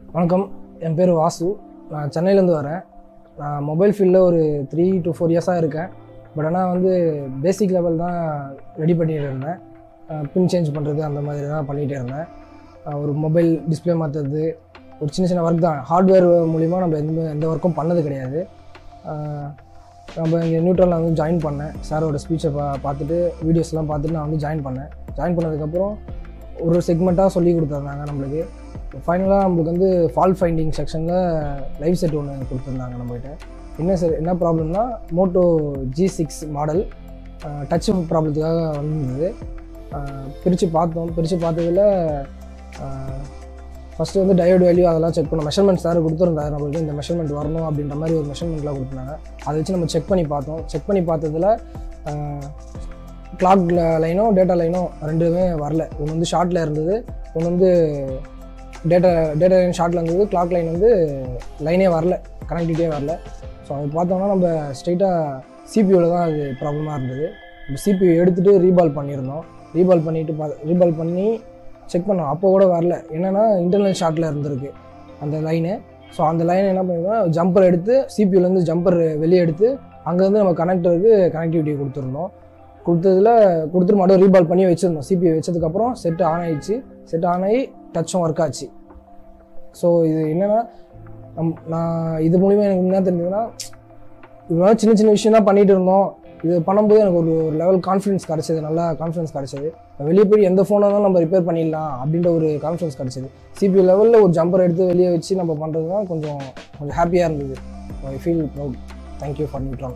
வணக்கம் என் பேர் வாசு நான் சென்னையிலேருந்து வரேன் நான் மொபைல் ஃபீல்டில் ஒரு த்ரீ டு ஃபோர் இயர்ஸாக இருக்கேன் பட் ஆனால் வந்து பேசிக் லெவல் தான் ரெடி பண்ணிட்டு இருந்தேன் பின் சேஞ்ச் பண்ணுறது அந்த மாதிரி தான் பண்ணிகிட்டே இருந்தேன் அஹ் ஒரு மொபைல் டிஸ்ப்ளே மாற்றுறது ஒரு சின்ன சின்ன ஒர்க் தான் ஹார்ட்வேர் மூலிமா நம்ம எந்த எந்த ஒர்க்கும் பண்ணது கிடையாது அஹ் நம்ம இங்கே நியூட்ரலில் வந்து ஜாயின் பண்ணேன் சாரோட ஸ்பீச்சை பா பார்த்துட்டு வீடியோஸ்லாம் பார்த்துட்டு நான் வந்து ஜாயின் பண்ணேன் ஜாயின் பண்ணதுக்கப்புறம் ஒரு செக்மெண்ட்டாக சொல்லி கொடுத்துருந்தாங்க நம்மளுக்கு ஃபைனலாக நம்மளுக்கு வந்து ஃபால் ஃபைண்டிங் செக்ஷனில் லைவ் செட் ஒன்று கொடுத்துருந்தாங்க நம்மகிட்ட என்ன சார் என்ன ப்ராப்ளம்னா Moto G six model touch ப்ராப்ளத்துக்காக வந்திருந்தது பிரித்து பார்த்தோம் பிரித்து பார்த்ததில் ஃபஸ்ட்டு வந்து டயோடு வேல்யூ அதெல்லாம் செக் பண்ணோம் மெஷர்மெண்ட் சார் கொடுத்துருந்தாரு நம்மளுக்கு இந்த மெஷர்மெண்ட் வரணும் அப்படின்ற மாதிரி ஒரு மெஷர்மெண்ட்லாம் கொடுத்துருந்தாங்க அதை வச்சு நம்ம செக் பண்ணி பார்த்தோம் செக் பண்ணி பார்த்ததில் கிளாக் லைனும் டேட்டா லைனும் ரெண்டுமே வரல ஒன்று வந்து ஷார்ட்டில் இருந்தது ஒன்று வந்து டேட்டா டேட்டா லைன் ஷார்ட்டில் இருந்தது கிளாக் லைன் வந்து லைனே வரல கனெக்டிவிட்டியே வரல ஸோ அது பார்த்தோம்னா நம்ம ஸ்ட்ரைட்டாக சிபியூவில் தான் அது ப்ராப்ளமாக இருந்தது நம்ம சிபியூ எடுத்துகிட்டு ரீபால் பண்ணியிருந்தோம் ரீபால் பண்ணிட்டு பா ரீபால் பண்ணி செக் பண்ணோம் அப்போ கூட வரல என்னென்னா இன்டர்னல் ஷார்ட்டில் இருந்திருக்கு அந்த லைனு ஸோ அந்த லைனை என்ன பண்ணிருந்தோம் ஜம்பர் எடுத்து சிபியூலேருந்து ஜம்பர் வெளியே எடுத்து அங்கேருந்து நம்ம கனெக்டருக்கு கனெக்டிவிட்டி கொடுத்துருந்தோம் கொடுத்ததில் கொடுத்துட்டு மட்டும் ரீபால் பண்ணி வச்சுருந்தோம் சிபிஐ வச்சதுக்கப்புறம் செட் ஆன் ஆயிடுச்சு செட் ஆன் ஆகி டச்சும் ஒர்க் ஆச்சு ஸோ இது என்னென்னா நம் நான் இது மூலிமா எனக்கு என்ன தெரிஞ்சதுன்னா இவ்வளோ சின்ன சின்ன விஷயம் தான் பண்ணிகிட்டு இருந்தோம் இது பண்ணும்போது எனக்கு ஒரு ஒரு லெவல் கான்ஃபிடன்ஸ் கிடச்சது நல்லா கான்ஃபிடன்ஸ் கிடச்சது வெளியே போய் எந்த ஃபோனாக இருந்தாலும் நம்ம ரிப்பேர் பண்ணிடலாம் அப்படின்ற ஒரு கான்ஃபிடன்ஸ் கிடச்சது சிபியூ லெவலில் ஒரு ஜம்பர் எடுத்து வெளியே வச்சு நம்ம பண்ணுறது தான் கொஞ்சம் கொஞ்சம் ஹாப்பியாக இருந்தது I feel proud thank you for Neutron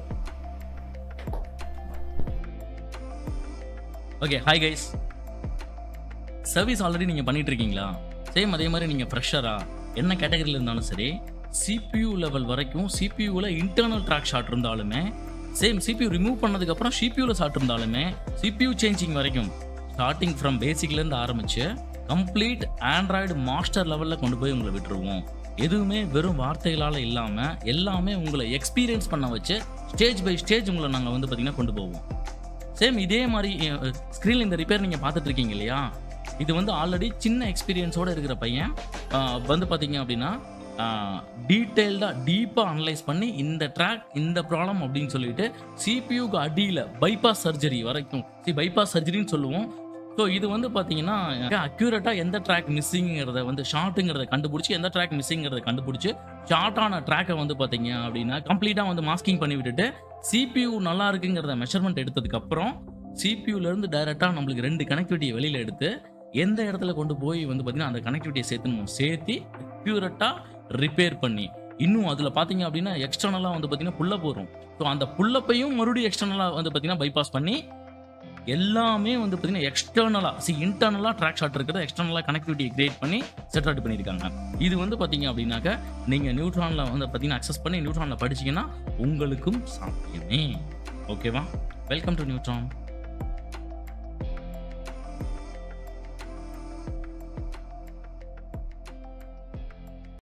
okay hi guys service already நீங்கள் பண்ணிட்டு இருக்கீங்களா சேம் அதே மாதிரி நீங்கள் ஃப்ரெஷரா என்ன கேட்டகரியில் இருந்தாலும் சரி சிபியூ லெவல் வரைக்கும் சிபியூவில் இன்டர்னல் ட்ராக் ஷாட் இருந்தாலுமே சேம் சிபியூ ரிமூவ் பண்ணதுக்கப்புறம் சிபியூவில் ஷாட் இருந்தாலுமே சிபியூ சேஞ்சிங் வரைக்கும் ஸ்டார்டிங் ஃப்ரம் பேசிக்லேருந்து ஆரம்பித்து கம்ப்ளீட் ஆண்ட்ராய்டு மாஸ்டர் லெவலில் கொண்டு போய் உங்களை விட்டுருவோம் எதுவுமே வெறும் வார்த்தைகளால் இல்லாமல் எல்லாமே உங்களை எக்ஸ்பீரியன்ஸ் பண்ண வச்சு ஸ்டேஜ் பை ஸ்டேஜ் உங்களை நாங்கள் வந்து பார்த்திங்கன்னா கொண்டு போவோம் சேம் இதே மாதிரி ஸ்க்ரீனில் இந்த ரிப்பேர் நீங்கள் பார்த்துட்டு இருக்கீங்க இல்லையா இது வந்து ஆல்ரெடி சின்ன எக்ஸ்பீரியன்ஸோடு இருக்கிற பையன் ஆஹ் வந்து பார்த்தீங்க அப்படின்னா டீட்டெயில்டாக டீப்பாக அனலைஸ் பண்ணி இந்த ட்ராக் இந்த ப்ராப்ளம் அப்படின்னு சொல்லிட்டு சிபியூக்கு அடியில் பைபாஸ் சர்ஜரி வரைக்கும் சி பைபாஸ் சர்ஜரின்னு சொல்லுவோம் ஸோ இது வந்து பார்த்தீங்கன்னா அக்யூரேட்டாக எந்த ட்ராக் மிஸ்ஸிங்கிறத வந்து ஷார்ட்டுங்கிறத கண்டுபிடிச்சி எந்த ட்ராக் மிஸ்ஸிங்கிறத கண்டுபிடிச்சி ஷார்ட்டான ட்ராக்கை வந்து பார்த்தீங்க அப்படின்னா கம்ப்ளீட்டாக வந்து மாஸ்கிங் பண்ணி விட்டுட்டு சிபியூ நல்லா இருக்குங்கிறத மெஷர்மெண்ட் எடுத்ததுக்கப்புறம் சிபியூலேருந்து டைரெக்டாக நம்மளுக்கு ரெண்டு கனெக்டிவிட்டியை வெளியில் எடுத்து எந்த இடத்துல கொண்டு போய் வந்து பார்த்தீங்கன்னா அந்த கனெக்டிவிட்டியை சேர்த்துணும் சேர்த்து அக்யூரேட்டாக ரிப்பேர் பண்ணி இன்னும் அதில் பார்த்தீங்க அப்படின்னா எக்ஸ்டர்னலாக வந்து பார்த்தீங்கன்னா புல்லப் வரும் ஸோ அந்த புல்லப்பையும் மறுபடியும் எக்ஸ்டர்னலாக வந்து பார்த்தீங்கன்னா பைபாஸ் பண்ணி எல்லாமே வந்து பார்த்தீங்கன்னா எக்ஸ்டர்னலாக சி இன்டர்னலாக ட்ராக் ஷாட் இருக்கிறத எக்ஸ்டர்னலாக கனெக்டிவிட்டி கிரியேட் பண்ணி செட் அவுட் பண்ணியிருக்காங்க இது வந்து பார்த்தீங்க அப்படின்னாக்க நீங்கள் நியூட்ரானில் வந்து பார்த்தீங்கன்னா அக்சஸ் பண்ணி நியூட்ரானில் படிச்சீங்கன்னா உங்களுக்கும் சாத்தியமே ஓகேவா வெல்கம் டு நியூட்ரான்